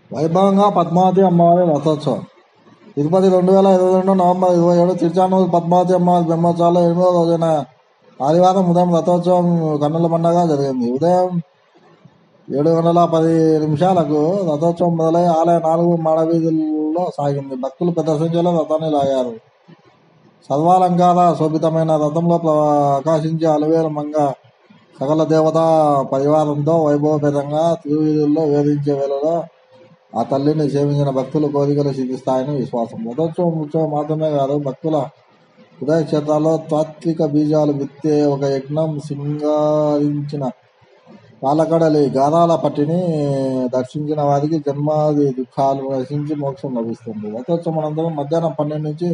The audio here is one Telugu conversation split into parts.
వైభవంగా పద్మావతి అమ్మవారి రథోత్సవం తిరుపతి రెండు వేల ఇరవై రెండు నవంబర్ ఇరవై ఏడు తిరుచానూరు పద్మావతి అమ్మవారి బ్రహ్మోత్సవాలు ఎనిమిదవ రోజున ఆదివారం ఉదయం రథోత్సవం కన్నుల పండగ జరిగింది ఉదయం ఏడు గంటల పది నిమిషాలకు రథోత్సవం మొదలై ఆలయ నాలుగు మాడవీధుల్లో సాగింది భక్తులు పెద్ద సంఖ్యలో రథాన్ని లాగారు సర్వాలంకార శోభితమైన రథంలో ప్రకాశించే అలవేలు మంగ సకల దేవత పరివారంతో వైభవపేతంగా తిరువీధుల్లో వేధించే వేళలో ఆ తల్లిని సేవించిన భక్తులు కోరికలు సిద్ధిస్తాయని విశ్వాసం రథోత్సవం ఉత్సవం మాత్రమే కాదు భక్తుల ఉదయ క్షేత్రాల్లో తాత్విక బీజాలు విత్తే ఒక యజ్ఞం సింగారించిన పాలకడలి గారాల పట్టిని దర్శించిన వారికి జన్మాది దుఃఖాలు నశించి మోక్షం లభిస్తుంది రథోత్సవం అనంతరం మధ్యాహ్నం పన్నెండు నుంచి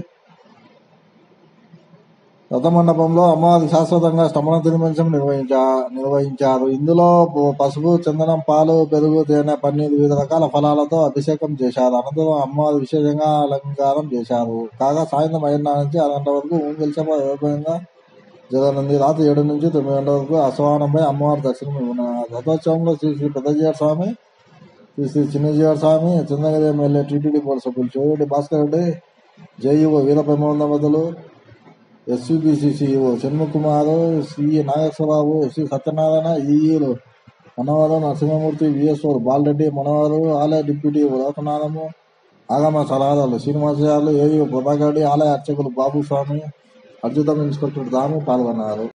రథమండపంలో అమ్మవారి శాశ్వతంగా స్తమన తిరుమంచం నిర్వహించా నిర్వహించారు ఇందులో ప- పసుపు చందనం పాలు పెరుగు తేనె పన్నీరు వివిధ రకాల ఫలాలతో అభిషేకం చేశారు అనంతరం అమ్మవారి విశేషంగా అలంకారం చేశారు కాగా సాయంత్రం ఐదున్నర నుంచి ఆరు గంటల వరకు ఊంగిల్ సభ వైభవంగా జరగనుంది రాత్రి ఏడు నుంచి తొమ్మిది గంటల వరకు ఆశ్వానంపై అమ్మవారి దర్శనం ఇవ్వనున్నారు రథోత్సవంలో Shri Shri Peddajeeyar Swami Shri Shri Chinnajeeyar Swami Chandragiri MLA TTD board సభ్యులు చెవిరెడ్డి భాస్కర్ రెడ్డి జేఈఓ వీర బ్రహ్మోన్నమతులు ఎస్సీబీసీసీఓ షణ్ముఖకుమార్ సి నాగేశ్వరరావు శ్రీ సత్యనారాయణ ఈఈలు మనవారు నరసింహమూర్తి విఎస్ఓ బాలరెడ్డి మనవారు ఆలయ డిప్యూటీ లోకనాథము ఆగమ సలహాదారులు శ్రీనివాసయాలు ఏయూ ప్రభాకర్ రెడ్డి ఆలయ అర్చకులు బాబు స్వామి అర్జుతం ఇన్స్పెక్టర్ దాము పాల్గొన్నారు